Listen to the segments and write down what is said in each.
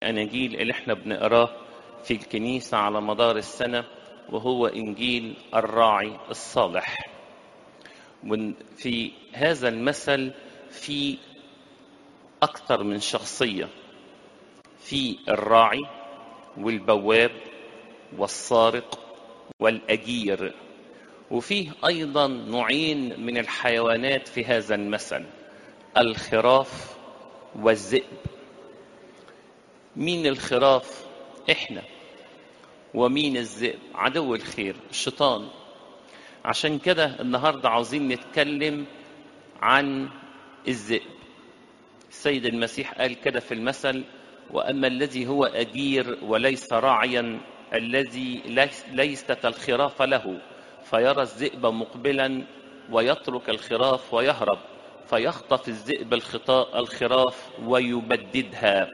الأناجيل اللي احنا بنقراه في الكنيسة على مدار السنة وهو إنجيل الراعي الصالح في هذا المثل في أكثر من شخصية في الراعي والبواب والسارق والأجير وفيه أيضا نوعين من الحيوانات في هذا المثل الخراف والذئب مين الخراف احنا ومين الذئب عدو الخير الشيطان عشان كده النهارده عاوزين نتكلم عن الذئب السيد المسيح قال كده في المثل واما الذي هو اجير وليس راعيا الذي ليست الخراف له فيرى الذئب مقبلا ويترك الخراف ويهرب فيخطف الذئب الخراف ويبددها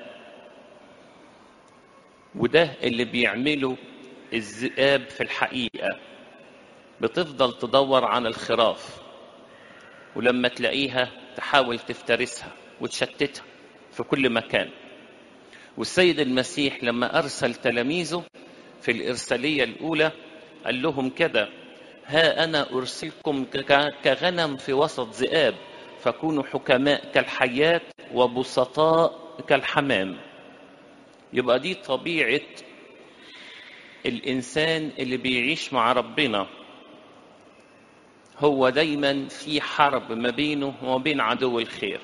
وده اللي بيعمله الذئاب في الحقيقة بتفضل تدور عن الخراف ولما تلاقيها تحاول تفترسها وتشتتها في كل مكان والسيد المسيح لما أرسل تلاميذه في الإرسالية الأولى قال لهم كده ها أنا أرسلكم كغنم في وسط ذئاب فكونوا حكماء كالحيات وبسطاء كالحمام يبقى دي طبيعة الإنسان اللي بيعيش مع ربنا هو دايما في حرب ما بينه وما بين عدو الخير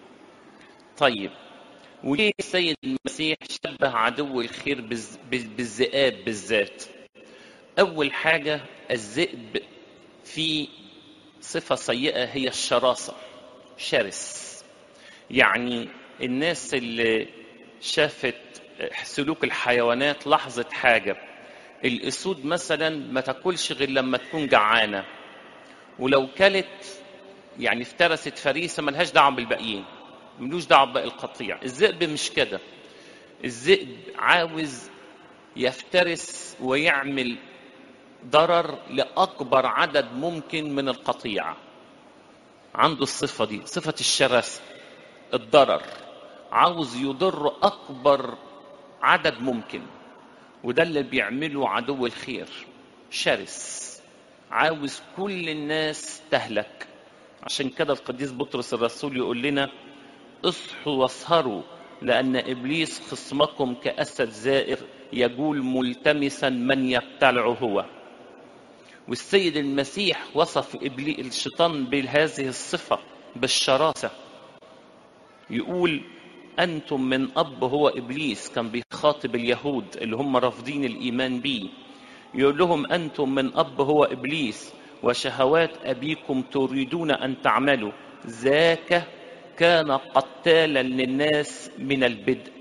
طيب وليه السيد المسيح شبه عدو الخير بالذئاب بالذات أول حاجة الذئب في صفة سيئة هي الشراسة شرس يعني الناس اللي شافت سلوك الحيوانات لاحظت حاجة الأسود مثلا ما تاكلش غير لما تكون جعانة ولو كلت يعني افترست فريسة ملهاش دعوة بالباقيين ملوش دعوة بباقي القطيع الذئب مش كده الذئب عاوز يفترس ويعمل ضرر لأكبر عدد ممكن من القطيع عنده الصفة دي صفة الشراسة الضرر عاوز يضر أكبر عدد ممكن وده اللي بيعمله عدو الخير شرس عاوز كل الناس تهلك عشان كده القديس بطرس الرسول يقول لنا اصحوا واسهروا لأن إبليس خصمكم كأسد زائر يجول ملتمسا من يبتلعه هو والسيد المسيح وصف إبليس الشيطان بهذه الصفة بالشراسة يقول أنتم من أب هو إبليس كان بيخاطب اليهود اللي هم رافضين الإيمان بيه يقول لهم أنتم من أب هو إبليس وشهوات أبيكم تريدون أن تعملوا ذاك كان قتالا للناس من البدء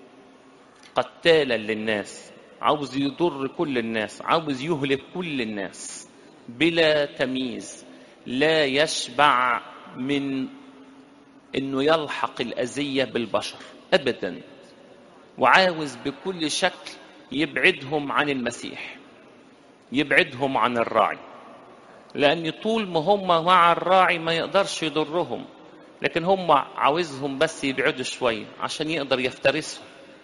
قتالا للناس عاوز يضر كل الناس عاوز يهلك كل الناس بلا تمييز لا يشبع من انه يلحق الاذيه بالبشر ابدا وعاوز بكل شكل يبعدهم عن المسيح يبعدهم عن الراعي لان طول ما هم مع الراعي ما يقدرش يضرهم لكن هم عاوزهم بس يبعدوا شويه عشان يقدر يفترسهم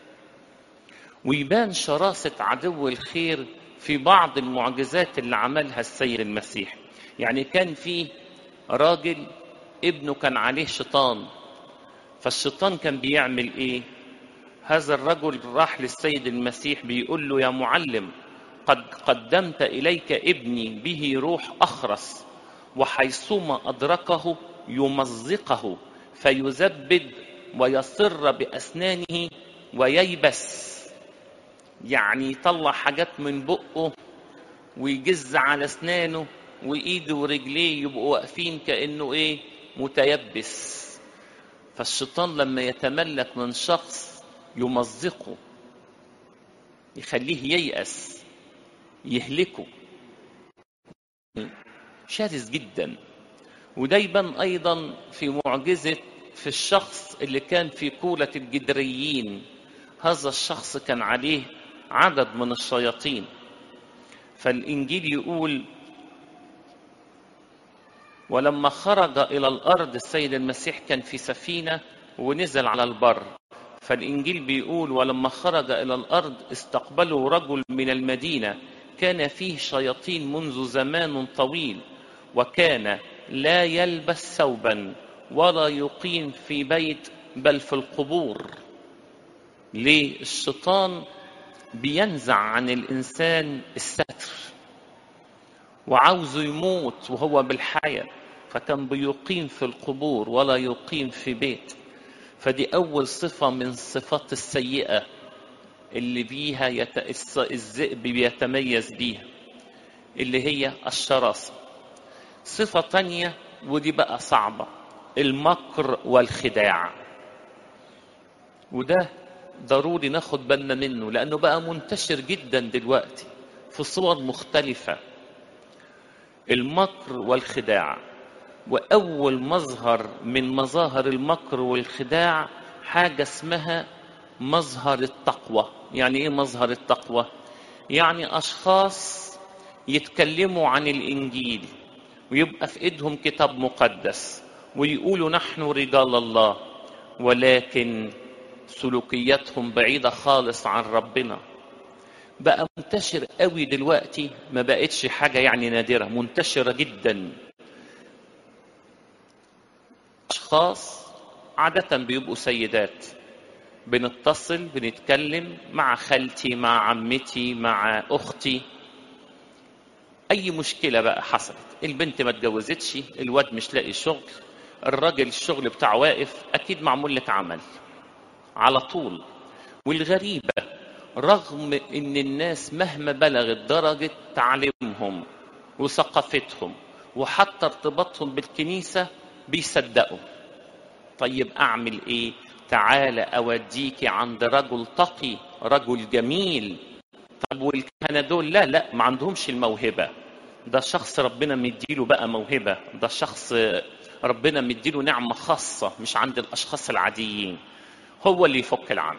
ويبان شراسه عدو الخير في بعض المعجزات اللي عملها السيد المسيح يعني كان في راجل ابنه كان عليه شيطان فالشيطان كان بيعمل ايه هذا الرجل راح للسيد المسيح بيقول له يا معلم قد قدمت اليك ابني به روح اخرس وحيثما ادركه يمزقه فيزبد ويصر باسنانه وييبس يعني يطلع حاجات من بقه ويجز على اسنانه وايده ورجليه يبقوا واقفين كانه ايه متيبس فالشيطان لما يتملك من شخص يمزقه يخليه ييأس يهلكه شرس جدا وده يبان ايضا في معجزه في الشخص اللي كان في كوله الجدريين هذا الشخص كان عليه عدد من الشياطين فالانجيل يقول ولما خرج إلى الأرض السيد المسيح كان في سفينة ونزل على البر فالإنجيل بيقول ولما خرج إلى الأرض استقبله رجل من المدينة كان فيه شياطين منذ زمان طويل وكان لا يلبس ثوبا ولا يقيم في بيت بل في القبور ليه الشيطان بينزع عن الإنسان الستر وعاوزه يموت وهو بالحياة فكان بيقيم في القبور ولا يقيم في بيت فدي أول صفة من الصفات السيئة اللي بيها يت... الذئب بيتميز بيها اللي هي الشراسة صفة تانية ودي بقى صعبة المكر والخداع وده ضروري ناخد بالنا منه لأنه بقى منتشر جدا دلوقتي في صور مختلفة المكر والخداع وأول مظهر من مظاهر المكر والخداع حاجة اسمها مظهر التقوى يعني إيه مظهر التقوى؟ يعني أشخاص يتكلموا عن الإنجيل ويبقى في إيدهم كتاب مقدس ويقولوا نحن رجال الله ولكن سلوكياتهم بعيدة خالص عن ربنا بقى منتشر قوي دلوقتي ما بقتش حاجة يعني نادرة منتشرة جدا أشخاص عادة بيبقوا سيدات بنتصل بنتكلم مع خالتي مع عمتي مع أختي أي مشكلة بقى حصلت البنت ما اتجوزتش الواد مش لاقي شغل الراجل الشغل بتاعه واقف أكيد معمول لك عمل على طول والغريبة رغم ان الناس مهما بلغت درجة تعليمهم وثقافتهم وحتى ارتباطهم بالكنيسة بيصدقوا طيب اعمل ايه تعال اوديكي عند رجل تقي رجل جميل طب والكهنة دول لا لا ما عندهمش الموهبة ده شخص ربنا مديله بقى موهبة ده شخص ربنا مديله نعمة خاصة مش عند الأشخاص العاديين هو اللي يفك العمل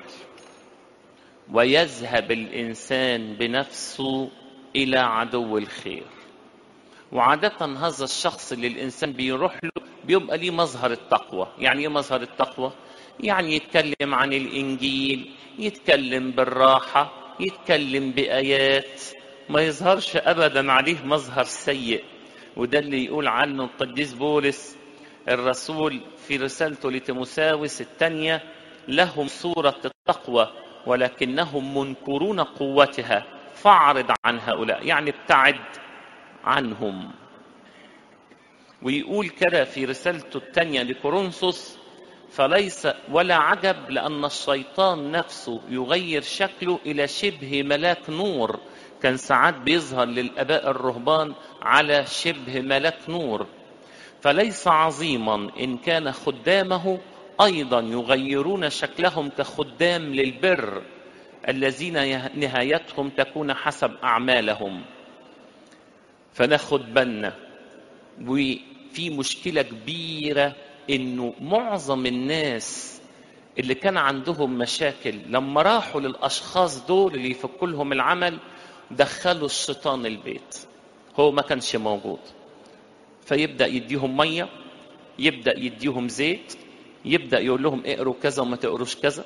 ويذهب الإنسان بنفسه إلى عدو الخير وعادة هذا الشخص اللي الإنسان بيروح له بيبقى ليه مظهر التقوى يعني إيه مظهر التقوى؟ يعني يتكلم عن الإنجيل يتكلم بالراحة يتكلم بآيات ما يظهرش أبدا عليه مظهر سيء وده اللي يقول عنه القديس بولس الرسول في رسالته لتيموساوس الثانية لهم صورة التقوى ولكنهم منكرون قوتها فاعرض عن هؤلاء يعني ابتعد عنهم ويقول كده في رسالته الثانية لكورنثوس فليس ولا عجب لأن الشيطان نفسه يغير شكله إلى شبه ملاك نور كان ساعات بيظهر للآباء الرهبان على شبه ملاك نور فليس عظيما إن كان خدامه أيضا يغيرون شكلهم كخدام للبر الذين نهايتهم تكون حسب أعمالهم فناخد بالنا وفي مشكلة كبيرة إنه معظم الناس اللي كان عندهم مشاكل لما راحوا للأشخاص دول اللي يفكوا لهم العمل دخلوا الشيطان البيت هو ما كانش موجود فيبدأ يديهم مية يبدأ يديهم زيت يبدا يقول لهم اقروا كذا وما تقروش كذا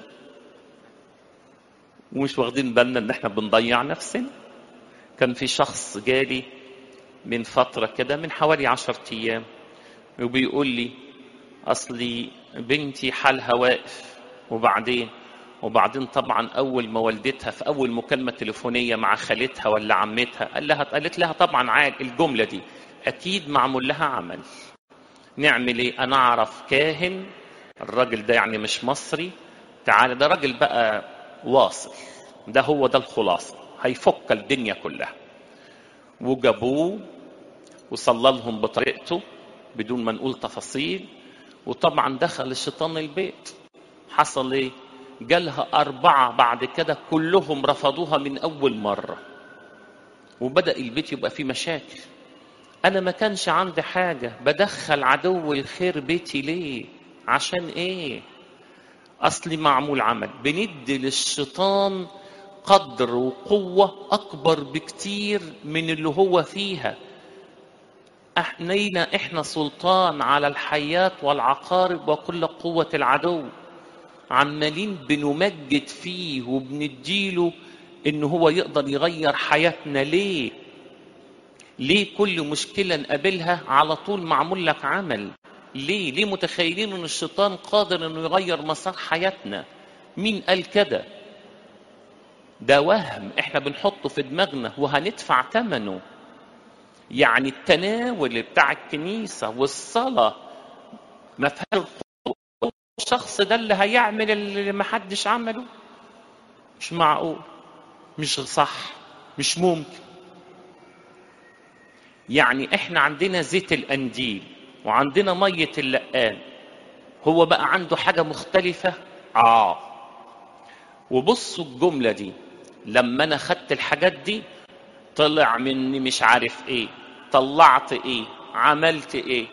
ومش واخدين بالنا ان احنا بنضيع نفسنا كان في شخص جالي من فترة كده من حوالي عشرة أيام وبيقول لي أصلي بنتي حالها واقف وبعدين وبعدين طبعا أول ما والدتها في أول مكالمة تليفونية مع خالتها ولا عمتها قال لها قالت لها طبعا عاد الجملة دي أكيد معمول لها عمل نعمل إيه؟ أنا أعرف كاهن الراجل ده يعني مش مصري تعالى ده راجل بقى واصل ده هو ده الخلاصة هيفك الدنيا كلها وجابوه وصلى لهم بطريقته بدون ما نقول تفاصيل وطبعا دخل الشيطان البيت حصل ايه جالها أربعة بعد كده كلهم رفضوها من أول مرة وبدأ البيت يبقى فيه مشاكل أنا ما كانش عندي حاجة بدخل عدو الخير بيتي ليه عشان ايه اصلي معمول عمل بندي للشيطان قدر وقوة أكبر بكتير من اللي هو فيها احنا احنا سلطان على الحياة والعقارب وكل قوة العدو عمالين بنمجد فيه وبنديله ان هو يقدر يغير حياتنا ليه ليه كل مشكله نقابلها على طول معمول لك عمل ليه ليه متخيلين ان الشيطان قادر انه يغير مسار حياتنا مين قال كده ده وهم احنا بنحطه في دماغنا وهندفع ثمنه يعني التناول بتاع الكنيسة والصلاة ما فيهاش الشخص ده اللي هيعمل اللي ما حدش عمله مش معقول مش صح مش ممكن يعني احنا عندنا زيت القنديل وعندنا مية اللقان هو بقى عنده حاجة مختلفة اه وبصوا الجملة دي لما انا خدت الحاجات دي طلع مني مش عارف ايه طلعت ايه عملت ايه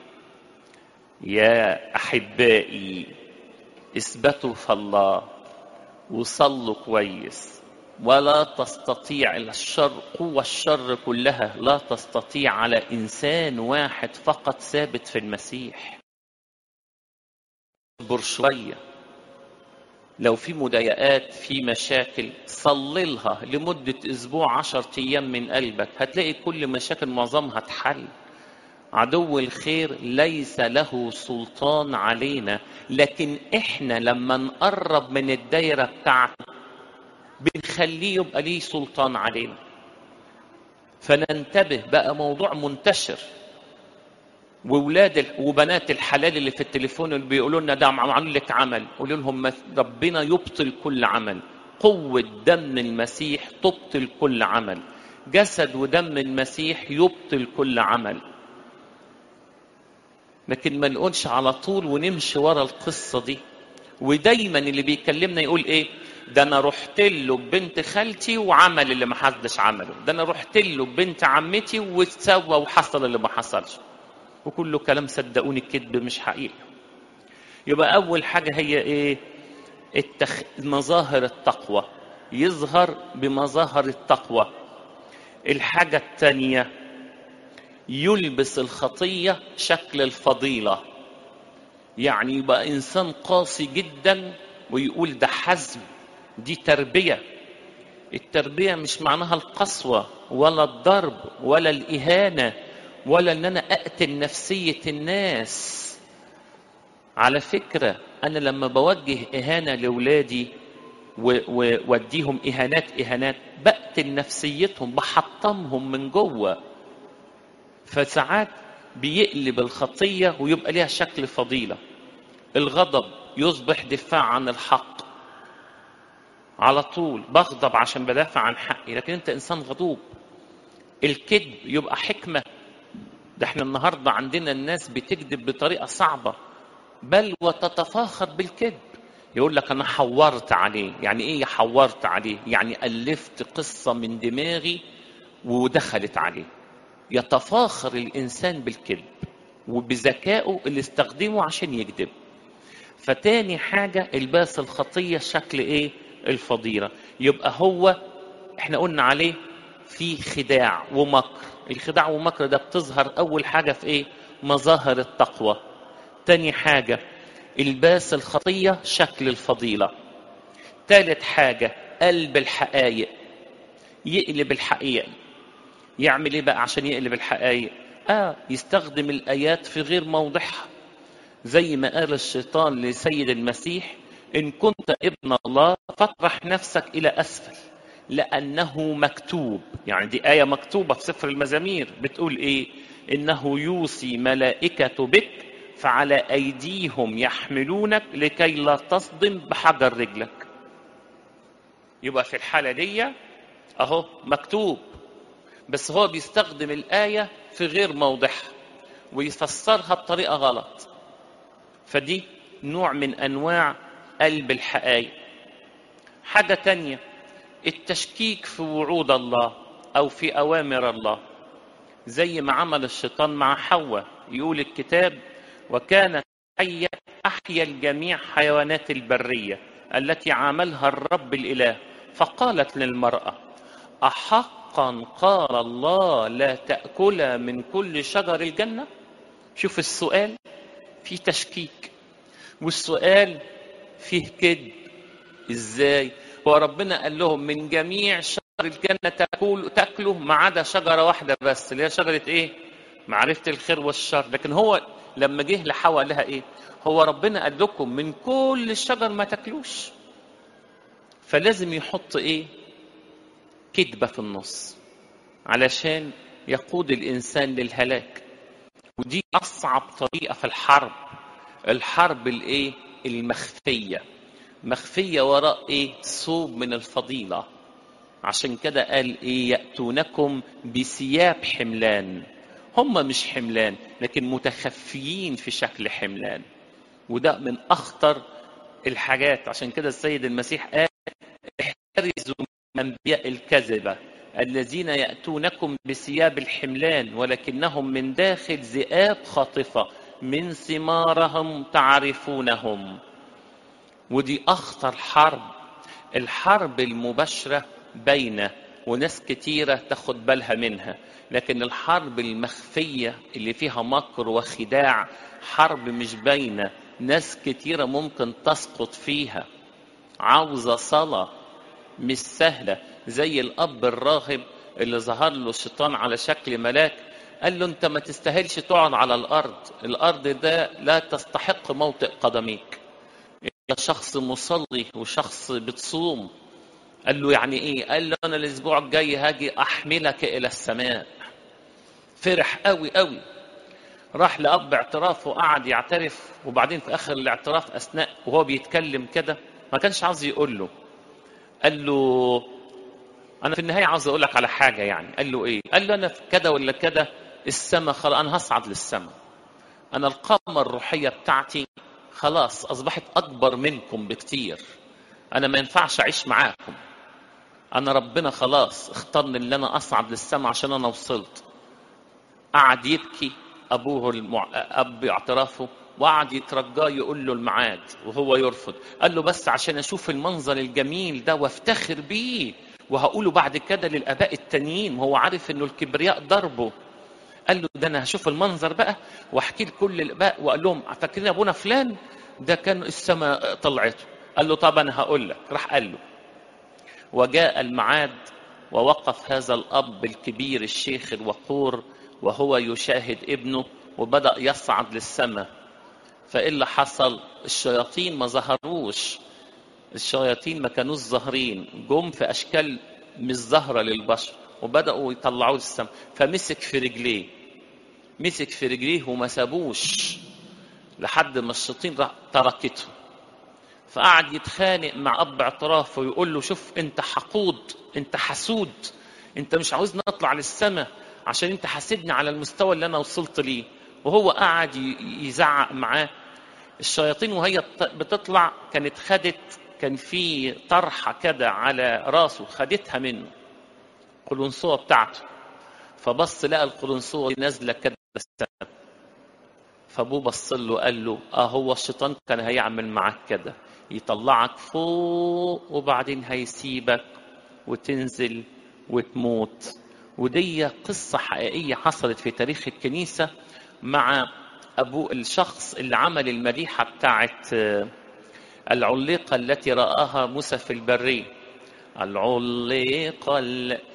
يا احبائي اثبتوا في الله وصلوا كويس ولا تستطيع الشر قوة الشر كلها لا تستطيع على إنسان واحد فقط ثابت في المسيح اصبر شوية لو في مضايقات في مشاكل صلي لها لمدة أسبوع عشر أيام من قلبك هتلاقي كل مشاكل معظمها تحل عدو الخير ليس له سلطان علينا لكن احنا لما نقرب من الدايرة بتاعته بنخليه يبقى ليه سلطان علينا فننتبه بقى موضوع منتشر وولاد وبنات الحلال اللي في التليفون اللي بيقولوا لنا ده عملوا لك عمل قولوا لهم ربنا يبطل كل عمل قوة دم المسيح تبطل كل عمل جسد ودم المسيح يبطل كل عمل لكن ما نقولش على طول ونمشي ورا القصة دي ودايما اللي بيكلمنا يقول ايه ده انا رحت له ببنت خالتي وعمل اللي ما حدش عمله ده انا رحت له ببنت عمتي وسوى وحصل اللي ما حصلش وكله كلام صدقوني كذب مش حقيقي يبقى اول حاجه هي ايه التخ... مظاهر التقوى يظهر بمظاهر التقوى الحاجه الثانيه يلبس الخطيه شكل الفضيله يعني يبقى انسان قاسي جدا ويقول ده حزم دي تربيه التربيه مش معناها القسوه ولا الضرب ولا الاهانه ولا ان انا اقتل نفسيه الناس على فكره انا لما بوجه اهانه لاولادي واديهم اهانات اهانات بقتل نفسيتهم بحطمهم من جوه فساعات بيقلب الخطيه ويبقى ليها شكل فضيله الغضب يصبح دفاع عن الحق على طول بغضب عشان بدافع عن حقي لكن انت انسان غضوب الكذب يبقى حكمه ده احنا النهارده عندنا الناس بتكذب بطريقه صعبه بل وتتفاخر بالكذب يقول لك انا حورت عليه يعني ايه حورت عليه يعني الفت قصه من دماغي ودخلت عليه يتفاخر الانسان بالكذب وبذكائه اللي استخدمه عشان يكذب فتاني حاجه الباس الخطيه شكل ايه الفضيله يبقى هو احنا قلنا عليه في خداع ومكر الخداع والمكر ده بتظهر اول حاجه في ايه مظاهر التقوى تاني حاجه الباس الخطيه شكل الفضيله تالت حاجه قلب الحقائق يقلب الحقيقه يعمل ايه بقى عشان يقلب الحقائق اه يستخدم الايات في غير موضعها زي ما قال الشيطان لسيد المسيح ان كنت ابن الله فاطرح نفسك الى اسفل لأنه مكتوب يعني دي آية مكتوبة في سفر المزامير بتقول إيه إنه يوصي ملائكة بك فعلى أيديهم يحملونك لكي لا تصدم بحجر رجلك يبقى في الحالة دي أهو مكتوب بس هو بيستخدم الآية في غير موضعها ويفسرها بطريقة غلط فدي نوع من أنواع قلب الحقائق حاجة تانية التشكيك في وعود الله او في اوامر الله زي ما عمل الشيطان مع حواء يقول الكتاب وكانت حية أحيا الجميع حيوانات البرية التي عاملها الرب الإله فقالت للمرأة أحقا قال الله لا تأكل من كل شجر الجنة شوف السؤال في تشكيك والسؤال فيه كذب ازاي هو ربنا قال لهم من جميع شجر الجنة تاكل تاكلوا ما عدا شجرة واحدة بس اللي هي شجرة ايه معرفة الخير والشر لكن هو لما جه لحواء لها ايه هو ربنا قال لكم من كل الشجر ما تاكلوش فلازم يحط ايه كذبة في النص علشان يقود الإنسان للهلاك ودي أصعب طريقة في الحرب الحرب الإيه المخفية مخفية وراء إيه صوب من الفضيلة عشان كده قال إيه يأتونكم بثياب حملان هم مش حملان لكن متخفيين في شكل حملان وده من أخطر الحاجات عشان كده السيد المسيح قال احترزوا من أنبياء الكذبة الذين يأتونكم بثياب الحملان ولكنهم من داخل ذئاب خاطفة من ثمارهم تعرفونهم ودي أخطر حرب الحرب المباشرة بين وناس كتيرة تاخد بالها منها لكن الحرب المخفية اللي فيها مكر وخداع حرب مش باينة ناس كتيرة ممكن تسقط فيها عاوزة صلاة مش سهلة زي الأب الراهب اللي ظهر له الشيطان على شكل ملاك قال له أنت ما تستاهلش تقعد على الأرض الأرض ده لا تستحق موطئ قدميك أنت شخص مصلي وشخص بتصوم قال له يعني إيه قال له أنا الأسبوع الجاي هاجي أحملك إلى السماء فرح قوي قوي راح لأب اعتراف وقعد يعترف وبعدين في آخر الاعتراف أثناء وهو بيتكلم كده ما كانش عاوز يقول له قال له انا في النهايه عاوز اقول لك على حاجه يعني قال له ايه قال له انا في كده ولا كده السماء خلاص انا هصعد للسماء انا القامه الروحيه بتاعتي خلاص اصبحت اكبر منكم بكتير انا ما ينفعش اعيش معاكم انا ربنا خلاص اختارني ان انا اصعد للسماء عشان انا وصلت قعد يبكي ابوه المع... اب اعترافه وقعد يترجاه يقول له الميعاد وهو يرفض قال له بس عشان اشوف المنظر الجميل ده وافتخر بيه وهقوله بعد كده للاباء التانيين وهو عارف انه الكبرياء ضربه قال له ده انا هشوف المنظر بقى واحكي لكل الاباء واقول لهم فاكرين ابونا فلان ده كان السماء طلعته قال له طب انا هقول لك راح قال له وجاء الميعاد ووقف هذا الاب الكبير الشيخ الوقور وهو يشاهد ابنه وبدا يصعد للسماء فايه اللي حصل الشياطين ما ظهروش الشياطين ما كانوش ظاهرين جم في اشكال مش ظاهره للبشر وبداوا يطلعوه للسماء فمسك في رجليه مسك في رجليه وما سابوش لحد ما الشياطين تركته فقعد يتخانق مع اب اعترافه ويقول له شوف انت حقود انت حسود انت مش عاوزني اطلع للسماء عشان انت حاسدني على المستوى اللي انا وصلت ليه وهو قعد يزعق معاه الشياطين وهي بتطلع كانت خدت كان في طرحه كده على راسه خدتها منه القلنسوه بتاعته فبص لقى القلنسوه نازله كده السماء فابوه بص له قال له اه هو الشيطان كان هيعمل معاك كده يطلعك فوق وبعدين هيسيبك وتنزل وتموت ودي قصة حقيقية حصلت في تاريخ الكنيسة مع أبو الشخص اللي عمل المديحة بتاعت العليقة التي رآها موسى في البرية العليقة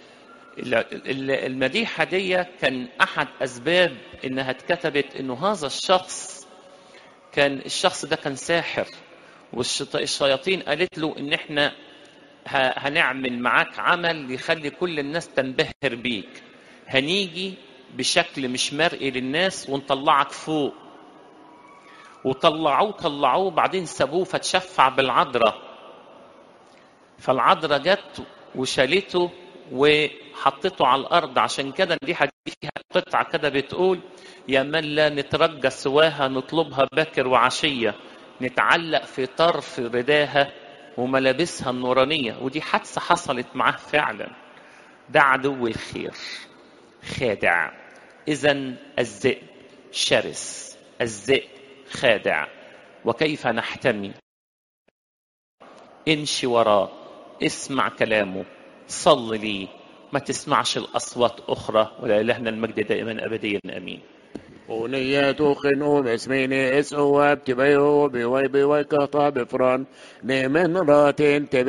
المديحة دي كان أحد أسباب إنها اتكتبت إنه هذا الشخص كان الشخص ده كان ساحر والشياطين قالت له إن إحنا هنعمل معاك عمل يخلي كل الناس تنبهر بيك هنيجي بشكل مش مرئي للناس ونطلعك فوق وطلعوه طلعوه بعدين سابوه فتشفع بالعذراء فالعذراء جت وشالته وحطته على الارض عشان كده دي فيها قطعه كده بتقول يا من لا نترجى سواها نطلبها باكر وعشيه نتعلق في طرف رداها وملابسها النورانيه ودي حادثه حصلت معاه فعلا ده عدو الخير خادع اذا الذئب شرس الذئب خادع وكيف نحتمي امشي وراه اسمع كلامه صل لي ما تسمعش الاصوات اخرى ولا الهنا المجد دائما ابديا امين ونياتو خنو مسميني اسعو وابتبيو بوي بوي كهطا بفران نيمن راتين تبع